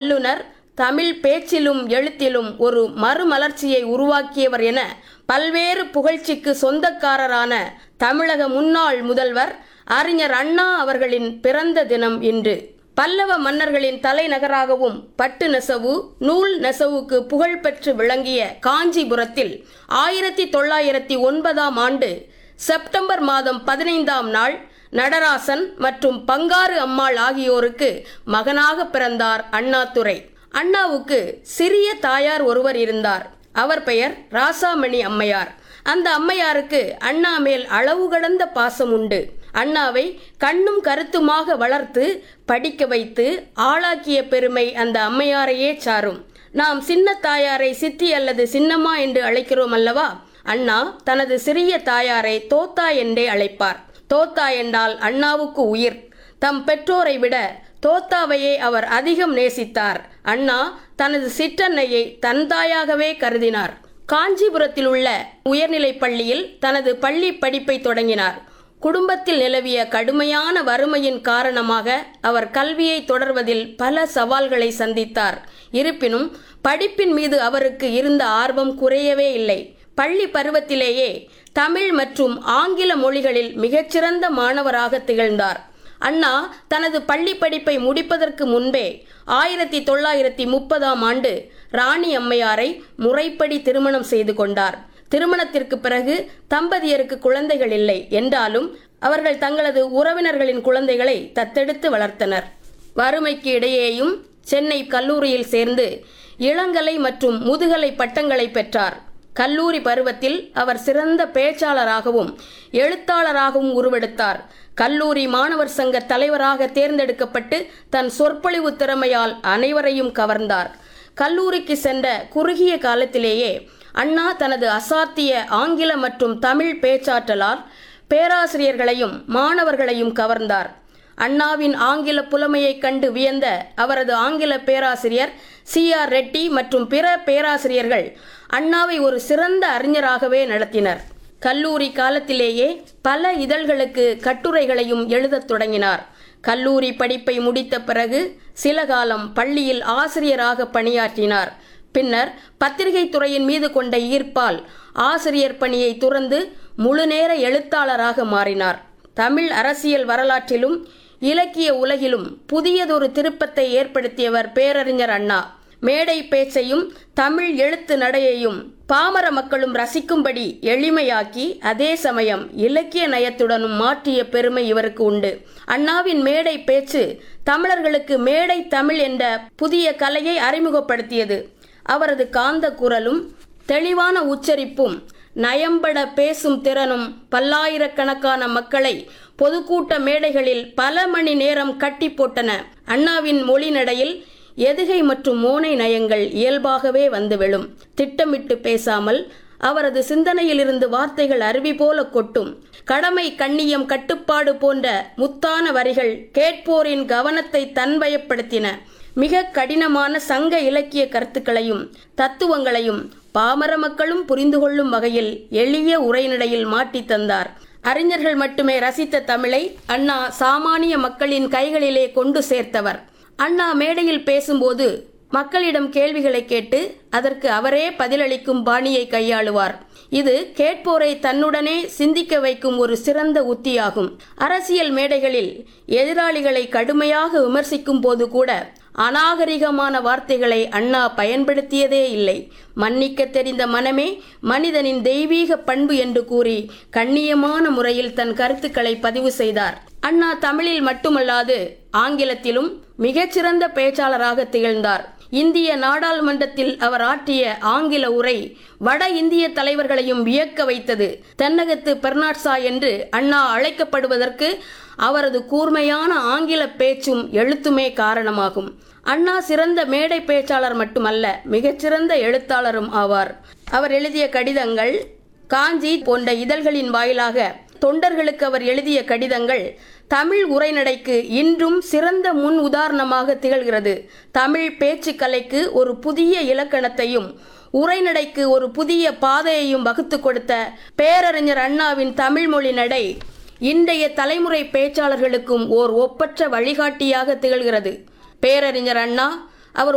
வல்லுனர் தமிழ் பேச்சிலும் எழுத்திலும் ஒரு மறுமலர்ச்சியை உருவாக்கியவர் என பல்வேறு புகழ்ச்சிக்கு சொந்தக்காரரான தமிழக முன்னாள் முதல்வர் அறிஞர் அண்ணா அவர்களின் பிறந்த தினம் இன்று பல்லவ மன்னர்களின் தலைநகராகவும் பட்டு நெசவு நூல் நெசவுக்கு புகழ்பெற்று விளங்கிய காஞ்சிபுரத்தில் ஆயிரத்தி தொள்ளாயிரத்தி ஒன்பதாம் ஆண்டு செப்டம்பர் மாதம் பதினைந்தாம் நாள் நடராசன் மற்றும் பங்காரு அம்மாள் ஆகியோருக்கு மகனாக பிறந்தார் அண்ணாதுரை அண்ணாவுக்கு சிறிய தாயார் ஒருவர் இருந்தார் அவர் பெயர் ராசாமணி அம்மையார் அந்த அம்மையாருக்கு அண்ணா மேல் அளவு கடந்த பாசம் உண்டு அண்ணாவை கண்ணும் கருத்துமாக வளர்த்து படிக்க வைத்து ஆளாக்கிய பெருமை அந்த அம்மையாரையே சாரும் நாம் சின்ன தாயாரை சித்தி அல்லது சின்னம்மா என்று அழைக்கிறோம் அல்லவா அண்ணா தனது சிறிய தாயாரை தோத்தா என்றே அழைப்பார் தோத்தா என்றால் அண்ணாவுக்கு உயிர் தம் பெற்றோரை விட தோத்தாவையே அவர் அதிகம் நேசித்தார் அண்ணா தனது சிற்றன்னையை தன் தாயாகவே கருதினார் காஞ்சிபுரத்தில் உள்ள உயர்நிலைப் பள்ளியில் தனது பள்ளி படிப்பை தொடங்கினார் குடும்பத்தில் நிலவிய கடுமையான வறுமையின் காரணமாக அவர் கல்வியை தொடர்வதில் பல சவால்களை சந்தித்தார் இருப்பினும் படிப்பின் மீது அவருக்கு இருந்த ஆர்வம் குறையவே இல்லை பள்ளி பருவத்திலேயே தமிழ் மற்றும் ஆங்கில மொழிகளில் மிகச்சிறந்த மாணவராக திகழ்ந்தார் அண்ணா தனது பள்ளி படிப்பை முடிப்பதற்கு முன்பே ஆயிரத்தி தொள்ளாயிரத்தி முப்பதாம் ஆண்டு ராணி அம்மையாரை முறைப்படி திருமணம் செய்து கொண்டார் திருமணத்திற்கு பிறகு தம்பதியருக்கு குழந்தைகள் இல்லை என்றாலும் அவர்கள் தங்களது உறவினர்களின் குழந்தைகளை தத்தெடுத்து வளர்த்தனர் வறுமைக்கு இடையேயும் சென்னை கல்லூரியில் சேர்ந்து இளங்கலை மற்றும் முதுகலை பட்டங்களை பெற்றார் கல்லூரி பருவத்தில் அவர் சிறந்த பேச்சாளராகவும் எழுத்தாளராகவும் உருவெடுத்தார் கல்லூரி மாணவர் சங்க தலைவராக தேர்ந்தெடுக்கப்பட்டு தன் சொற்பொழிவு திறமையால் அனைவரையும் கவர்ந்தார் கல்லூரிக்கு சென்ற குறுகிய காலத்திலேயே அண்ணா தனது அசாத்திய ஆங்கில மற்றும் தமிழ் பேச்சாற்றலால் பேராசிரியர்களையும் மாணவர்களையும் கவர்ந்தார் அண்ணாவின் ஆங்கில புலமையைக் கண்டு வியந்த அவரது ஆங்கில பேராசிரியர் சி ஆர் ரெட்டி மற்றும் பிற பேராசிரியர்கள் அண்ணாவை ஒரு சிறந்த அறிஞராகவே நடத்தினர் கல்லூரி காலத்திலேயே பல இதழ்களுக்கு கட்டுரைகளையும் எழுதத் தொடங்கினார் கல்லூரி படிப்பை முடித்த பிறகு சில காலம் பள்ளியில் ஆசிரியராக பணியாற்றினார் பின்னர் பத்திரிகை துறையின் மீது கொண்ட ஈர்ப்பால் ஆசிரியர் பணியை துறந்து முழுநேர எழுத்தாளராக மாறினார் தமிழ் அரசியல் வரலாற்றிலும் இலக்கிய உலகிலும் புதியதொரு திருப்பத்தை ஏற்படுத்தியவர் பேரறிஞர் அண்ணா மேடை பேச்சையும் தமிழ் எழுத்து நடையையும் பாமர மக்களும் ரசிக்கும்படி எளிமையாக்கி அதே சமயம் இலக்கிய நயத்துடனும் மாற்றிய பெருமை இவருக்கு உண்டு அண்ணாவின் மேடை பேச்சு தமிழர்களுக்கு மேடை தமிழ் என்ற புதிய கலையை அறிமுகப்படுத்தியது அவரது காந்த குரலும் தெளிவான உச்சரிப்பும் நயம்பட பேசும் திறனும் பல்லாயிரக்கணக்கான மக்களை பொதுக்கூட்ட மேடைகளில் பல மணி நேரம் கட்டி போட்டன அண்ணாவின் மொழி நடையில் எதுகை மற்றும் மோனை நயங்கள் இயல்பாகவே வந்து விழும் திட்டமிட்டு பேசாமல் அவரது சிந்தனையிலிருந்து வார்த்தைகள் அருவி போல கொட்டும் கடமை கண்ணியம் கட்டுப்பாடு போன்ற முத்தான வரிகள் கேட்போரின் கவனத்தை தன்வயப்படுத்தின மிக கடினமான சங்க இலக்கிய கருத்துக்களையும் தத்துவங்களையும் பாமர மக்களும் புரிந்து கொள்ளும் வகையில் எளிய உரைநடையில் மாட்டி தந்தார் அறிஞர்கள் மட்டுமே ரசித்த தமிழை அண்ணா சாமானிய மக்களின் கைகளிலே கொண்டு சேர்த்தவர் அண்ணா மேடையில் பேசும்போது மக்களிடம் கேள்விகளை கேட்டு அதற்கு அவரே பதிலளிக்கும் பாணியை கையாளுவார் இது கேட்போரை தன்னுடனே சிந்திக்க வைக்கும் ஒரு சிறந்த உத்தியாகும் அரசியல் மேடைகளில் எதிராளிகளை கடுமையாக விமர்சிக்கும் போது கூட அநாகரிகமான வார்த்தைகளை அண்ணா பயன்படுத்தியதே இல்லை மன்னிக்க தெரிந்த மனமே மனிதனின் தெய்வீக பண்பு என்று கூறி கண்ணியமான முறையில் தன் கருத்துக்களை பதிவு செய்தார் அண்ணா தமிழில் மட்டுமல்லாது ஆங்கிலத்திலும் மிகச்சிறந்த பேச்சாளராக திகழ்ந்தார் இந்திய நாடாளுமன்றத்தில் அவர் ஆற்றிய ஆங்கில உரை வட இந்திய தலைவர்களையும் வியக்க வைத்தது தென்னகத்து பெர்னாட்சா என்று அண்ணா அழைக்கப்படுவதற்கு அவரது கூர்மையான ஆங்கில பேச்சும் எழுத்துமே காரணமாகும் அண்ணா சிறந்த மேடை பேச்சாளர் மட்டுமல்ல மிகச்சிறந்த எழுத்தாளரும் ஆவார் அவர் எழுதிய கடிதங்கள் காஞ்சி போன்ற இதழ்களின் வாயிலாக தொண்டர்களுக்கு அவர் எழுதிய கடிதங்கள் தமிழ் உரைநடைக்கு இன்றும் சிறந்த முன் உதாரணமாக திகழ்கிறது தமிழ் பேச்சு கலைக்கு ஒரு புதிய இலக்கணத்தையும் உரைநடைக்கு ஒரு புதிய பாதையையும் வகுத்து கொடுத்த பேரறிஞர் அண்ணாவின் தமிழ்மொழி நடை இன்றைய தலைமுறை பேச்சாளர்களுக்கும் ஓர் ஒப்பற்ற வழிகாட்டியாக திகழ்கிறது பேரறிஞர் அண்ணா